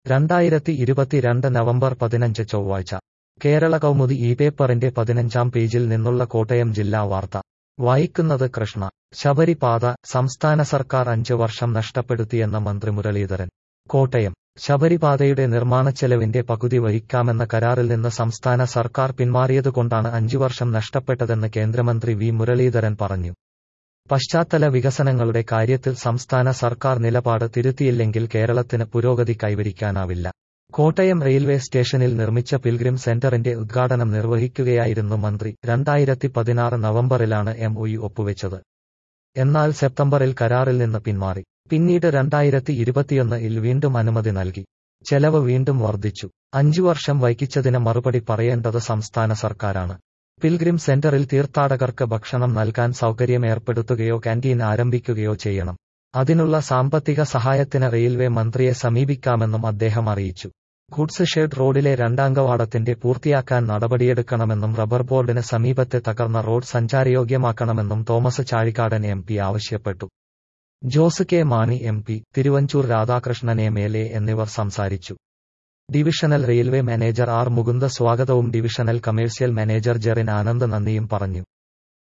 രണ്ടായിരത്തി ഇരുപത്തിരണ്ട് നവംബർ പതിനഞ്ച് ചൊവ്വാഴ്ച കേരള കൗമുദി ഈ പേപ്പറിന്റെ പതിനഞ്ചാം പേജിൽ നിന്നുള്ള കോട്ടയം ജില്ലാ വാർത്ത വായിക്കുന്നത് കൃഷ്ണ ശബരിപാത സംസ്ഥാന സർക്കാർ അഞ്ച് വർഷം നഷ്ടപ്പെടുത്തിയെന്ന മന്ത്രി മുരളീധരൻ കോട്ടയം ശബരിപാതയുടെ നിർമ്മാണച്ചെലവിന്റെ പകുതി വഹിക്കാമെന്ന കരാറിൽ നിന്ന് സംസ്ഥാന സർക്കാർ പിന്മാറിയതുകൊണ്ടാണ് അഞ്ചു വർഷം നഷ്ടപ്പെട്ടതെന്ന് കേന്ദ്രമന്ത്രി വി മുരളീധരൻ പറഞ്ഞു പശ്ചാത്തല വികസനങ്ങളുടെ കാര്യത്തിൽ സംസ്ഥാന സർക്കാർ നിലപാട് തിരുത്തിയില്ലെങ്കിൽ കേരളത്തിന് പുരോഗതി കൈവരിക്കാനാവില്ല കോട്ടയം റെയിൽവേ സ്റ്റേഷനിൽ നിർമ്മിച്ച പിൽഗ്രിം സെന്ററിന്റെ ഉദ്ഘാടനം നിർവഹിക്കുകയായിരുന്നു മന്ത്രി രണ്ടായിരത്തി പതിനാറ് നവംബറിലാണ് എം ഒ ഒപ്പുവെച്ചത് എന്നാൽ സെപ്റ്റംബറിൽ കരാറിൽ നിന്ന് പിന്മാറി പിന്നീട് രണ്ടായിരത്തി ഇരുപത്തിയൊന്നിൽ വീണ്ടും അനുമതി നൽകി ചെലവ് വീണ്ടും വർദ്ധിച്ചു അഞ്ചു വർഷം വൈകിച്ചതിന് മറുപടി പറയേണ്ടത് സംസ്ഥാന സർക്കാരാണ് പിൽഗ്രിം സെന്ററിൽ തീർത്ഥാടകർക്ക് ഭക്ഷണം നൽകാൻ സൗകര്യം ഏർപ്പെടുത്തുകയോ കാന്റീൻ ആരംഭിക്കുകയോ ചെയ്യണം അതിനുള്ള സാമ്പത്തിക സഹായത്തിന് റെയിൽവേ മന്ത്രിയെ സമീപിക്കാമെന്നും അദ്ദേഹം അറിയിച്ചു ഗുഡ്സ് ഷെഡ് റോഡിലെ രണ്ടാംഗവാടത്തിന്റെ പൂർത്തിയാക്കാൻ നടപടിയെടുക്കണമെന്നും റബ്ബർ ബോർഡിന് സമീപത്തെ തകർന്ന റോഡ് സഞ്ചാരയോഗ്യമാക്കണമെന്നും തോമസ് ചാഴിക്കാടൻ എം പി ആവശ്യപ്പെട്ടു Jose K Mani M P Thiruvanchoor Radhakrishnan M L A എന്നിവർ സംസാരിച്ചു divisional railway manager R Mukunda സ്വാഗതവും divisional commercial manager Jerin Anand നന്ദിയും പറഞ്ഞു